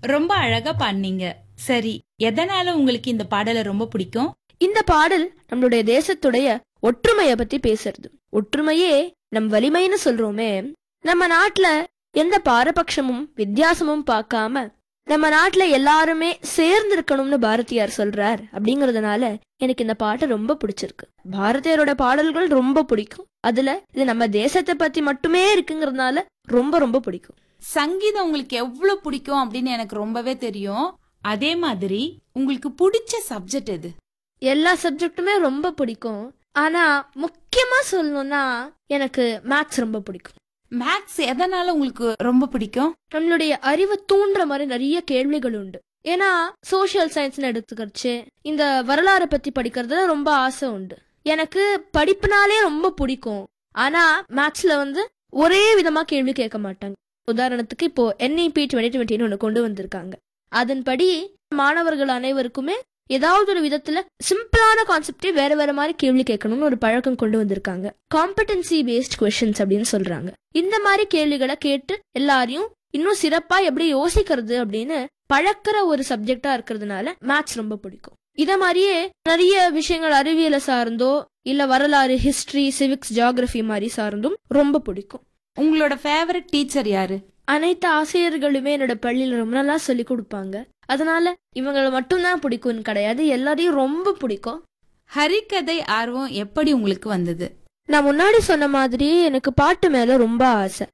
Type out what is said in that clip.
ரொம்ப அழகா பாடினீங்க சரி எதனால உங்களுக்கு இந்த பாடலை ரொம்ப பிடிக்கும் இந்த பாடல் நம்மளுடைய தேசத்துடைய ஒற்றுமைய பத்தி பேசுறது ஒற்றுமையே நம் வலிமைன்னு சொல்றோமே நம்ம நாட்டுல எந்த பாரபட்சமும் வித்தியாசமும் பார்க்காம நம்ம நாட்டுல எல்லாருமே சேர்ந்து இருக்கணும்னு பாரதியார் சொல்றார் அப்படிங்கறதுனால எனக்கு இந்த பாட்டு ரொம்ப பிடிச்சிருக்கு பாரதியாரோட பாடல்கள் ரொம்ப பிடிக்கும் அதுல இது நம்ம தேசத்தை பத்தி மட்டுமே இருக்குங்கிறதுனால ரொம்ப ரொம்ப பிடிக்கும் சங்கீதம் உங்களுக்கு எவ்வளவு பிடிக்கும் அப்படின்னு எனக்கு ரொம்பவே தெரியும் அதே மாதிரி உங்களுக்கு பிடிச்ச சப்ஜெக்ட் எது எல்லா சப்ஜெக்ட்டுமே ரொம்ப பிடிக்கும் ஆனா முக்கியமா சொல்லணும்னா எனக்கு மேத்ஸ் ரொம்ப பிடிக்கும் மேக்ஸ் எதனால உங்களுக்கு ரொம்ப பிடிக்கும் நம்மளுடைய அறிவை தூண்டுற மாதிரி நிறைய கேள்விகள் உண்டு ஏன்னா சோஷியல் சயின்ஸ்னு எடுத்துக்கிறச்சு இந்த வரலாறை பத்தி படிக்கிறதுல ரொம்ப ஆசை உண்டு எனக்கு படிப்புனாலே ரொம்ப பிடிக்கும் ஆனா மேத்ஸ்ல வந்து ஒரே விதமா கேள்வி கேட்க மாட்டாங்க உதாரணத்துக்கு இப்போ என்இபி டுவெண்ட்டி டுவெண்ட்டின்னு ஒன்று கொண்டு வந்திருக்காங்க அதன்படி மாணவர்கள் அனைவருக்குமே ஏதாவது ஒரு விதத்துல சிம்பிளான கான்செப்டே வேற வேற மாதிரி கேள்வி கேட்கணும்னு ஒரு பழக்கம் கொண்டு வந்திருக்காங்க காம்படன்சி பேஸ்ட் கொஷின்ஸ் அப்படின்னு சொல்றாங்க இந்த மாதிரி கேள்விகளை கேட்டு எல்லாரையும் இன்னும் சிறப்பா எப்படி யோசிக்கிறது அப்படின்னு பழக்கிற ஒரு சப்ஜெக்டா இருக்கிறதுனால மேத்ஸ் ரொம்ப பிடிக்கும் இத மாதிரியே நிறைய விஷயங்கள் அறிவியலை சார்ந்தோ இல்ல வரலாறு ஹிஸ்டரி சிவிக்ஸ் ஜியாகிரபி மாதிரி சார்ந்தும் ரொம்ப பிடிக்கும் உங்களோட ஃபேவரட் டீச்சர் யாரு அனைத்து ஆசிரியர்களுமே என்னோட பள்ளியில ரொம்ப நல்லா சொல்லி கொடுப்பாங்க அதனால இவங்களை மட்டும்தான் பிடிக்கும்னு கிடையாது எல்லாரையும் ரொம்ப பிடிக்கும் ஹரிக்கதை ஆர்வம் எப்படி உங்களுக்கு வந்தது நான் முன்னாடி சொன்ன மாதிரி எனக்கு பாட்டு மேல ரொம்ப ஆசை